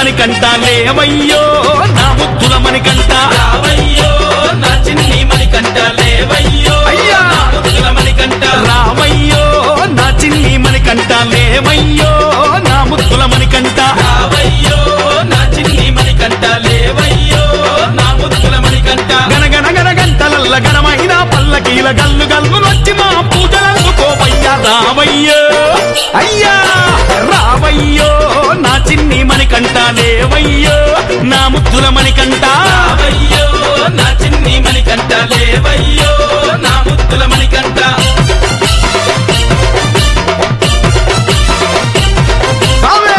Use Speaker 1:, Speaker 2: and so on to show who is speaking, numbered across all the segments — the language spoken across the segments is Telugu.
Speaker 1: మణికంట లేవయ్యో నా ముద్దుల మణికంట
Speaker 2: రావయ్యో నా చిన్ని మణికంఠ లేవయ్యో
Speaker 1: అయ్యా!
Speaker 2: నా ముద్దుల మణికంఠ
Speaker 1: రావయ్యో నా చిన్ని మణికంట లేవయ్యో నా ముద్దుల మణికంట
Speaker 2: రావయ్యో నా చిన్ని మణికంఠ లేవయ్యో నా ముద్దుల మణికంఠ
Speaker 1: గనగన గన గంటలల్ల గణమైన పల్లకీల గల్లు గల్లు నొచ్చి మా పూజలందుకోవయ్యా రావయ్యో అయ్యా రావయ్యో నా చిన్ని మణికంట లేవయ్యో నా ముద్దుల మణికంట
Speaker 2: రావయ్యో నా చిన్ని మణికంఠ లేవయ్యో నా ముద్దుల మణికంఠ
Speaker 1: రావే!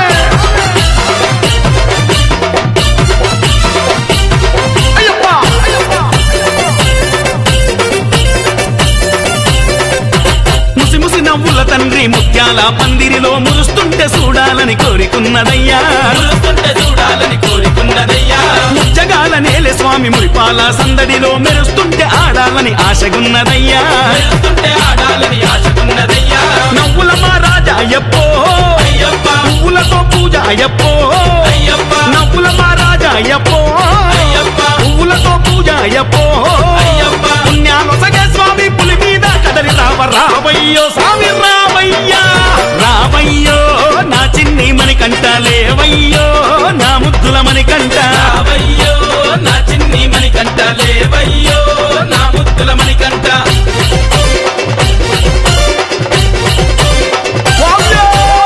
Speaker 1: అయ్యప్ప! ముసి ముసి నవ్వుల తండ్రి ముత్యాల పందిరిలో మురుస్తుంటే చూడాలని కోరికున్నదయ్యా
Speaker 2: మురుస్తుంటే చూడాలని కోరుకున్నదయ్యా
Speaker 1: ముచ్చగాల నేలే స్వామి మురిపాల సందడిలో మెరుస్తుంటే ఆడాలని ఆశగున్నదయ్యా
Speaker 2: మెరుస్తుంటే ఆడాలని ఆశకున్నదయ్యా
Speaker 1: నవ్వుల మా రాజా అయ్యప్పో
Speaker 2: అయ్యప్ప
Speaker 1: పువ్వులతో పూజ అయ్యప్పో
Speaker 2: అయ్యప్ప
Speaker 1: నవ్వుల మా రాజా అయ్యప్పో
Speaker 2: అయ్యప్ప
Speaker 1: పువ్వులతో పూజ అయ్యప్పో
Speaker 2: అయ్యప్ప
Speaker 1: పుణ్యాలొసగే స్వామి పులి మీద కదలి రావ రావయ్యో స్వామి రావయ్యా రావయ్యో నా చిన్ని మణికంట లేవయ్యో నా ముద్దుల మణికంట
Speaker 2: రావయ్యో నా చిన్ని మణికంఠ లేవయ్యో నా ముద్దుల మణికంఠ
Speaker 1: స్వామియో!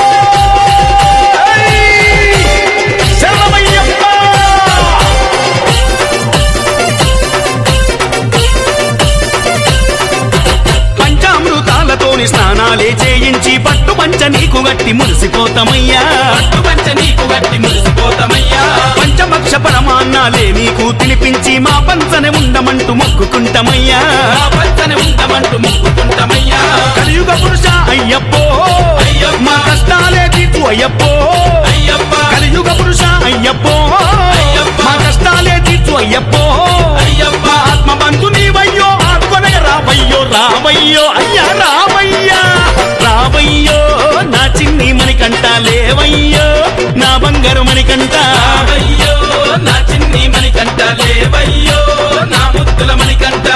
Speaker 1: ఏయ్! శరణమయ్యప్ప! పంచామృతాలతోని స్నానాలే చేయించి పట్టు పంచ నీకు గట్టి మురిసిపోతామయ్యా
Speaker 2: పట్టు పంచ నీకు గట్టి మురిసిపోతామయ్యా
Speaker 1: పంచభక్ష పరమాన్నాలే నీకు తినిపించి మా పంచనే ఉండమంటూ మొక్కుకుంటామయ్యా
Speaker 2: మా పంచని ఉండమంటూ మొక్కుకుంటామయ్యా
Speaker 1: కలియుగ పురుష అయ్యప్పో
Speaker 2: అయ్యప్ప.
Speaker 1: మా కష్టాలే తీర్చు అయ్యప్పో
Speaker 2: అయ్యప్ప
Speaker 1: కలియుగ పురుష అయ్యప్పో
Speaker 2: అయ్యప్ప.
Speaker 1: మా కష్టాలే తీర్చు అయ్యప్పో
Speaker 2: అయ్యప్ప
Speaker 1: ఆత్మ బంధు నీవయ్యో ఆత్మనగ రావయ్యో రావయ్యో అయ్యా రావయ్యా రావయ్యో నా చిన్ని మణికంట లేవయ్యో నా బంగారు మణికంట
Speaker 2: రావయ్యో నా చిన్ని మణికంఠ లేవయ్యో నా ముద్దుల మణికంఠ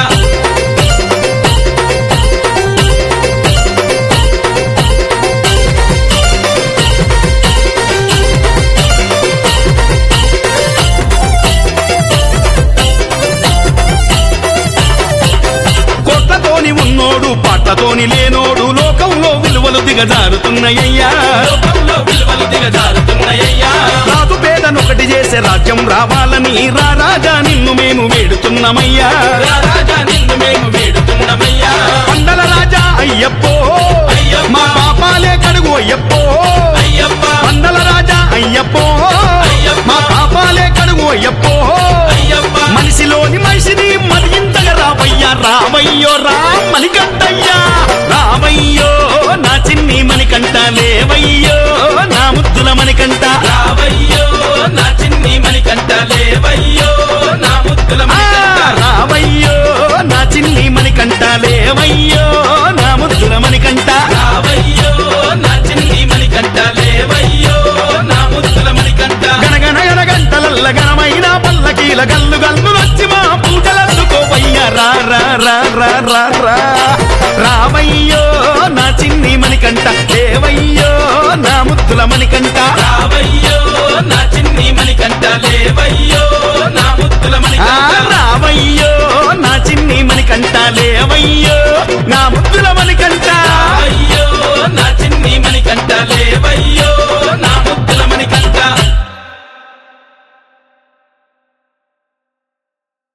Speaker 1: కొట్లతోని ఉన్నోడు పాటతోని లేనోడు లోకంలో విలువలు దిగజారుతున్నాయ్యా
Speaker 2: లోకంలో విలువలు దిగజారుతున్నాయ్యా
Speaker 1: రాజు పేదనొకటి చేసే రాజ్యం రావాలని రా రాజా నిన్ను మేము వేడుతున్నామయ్యా
Speaker 2: రా రాజా నిన్ను మేము వేడుతున్నామయ్యా
Speaker 1: పండల రాజా అయ్యప్పో
Speaker 2: అయ్యప్ప.
Speaker 1: మా పాపాలే కడుగు అయ్యప్పో
Speaker 2: అయ్యప్ప
Speaker 1: పండల రాజా అయ్యప్పో
Speaker 2: అయ్యప్ప.
Speaker 1: మా పాపాలే కడుగు అయ్యప్పో
Speaker 2: అయ్యప్ప
Speaker 1: మనిషిలోని మనిషిని మరింతగా రావయ్యా రావయ్యో రా మణికంటయ్యా రావయ్యో నా చిన్ని మణికంట లేవయ్యో నా ముద్దుల మణికంట
Speaker 2: రావయ్యో నా చిన్ని మణికంఠ లేవయ్యో నా ముద్దుల
Speaker 1: ఆ,
Speaker 2: మణికంఠ
Speaker 1: రావయ్యో నా చిన్ని మణికంట లేవయ్యో నా ముద్దుల మణికంట
Speaker 2: రావయ్యో నా చిన్ని మణికంఠ లేవయ్యో నా ముద్దుల మణికంఠ
Speaker 1: గనగన గన గంటలల్ల గనమైన పల్లకీల గల్లు గల్లు వచ్చి మా పూజలందుకోవయ్యా రా రా రా రా రా రా రావయ్యో నా చిన్ని మణికంట లేవయ్యో నా ముద్దుల మణికంట
Speaker 2: రావయ్యో నా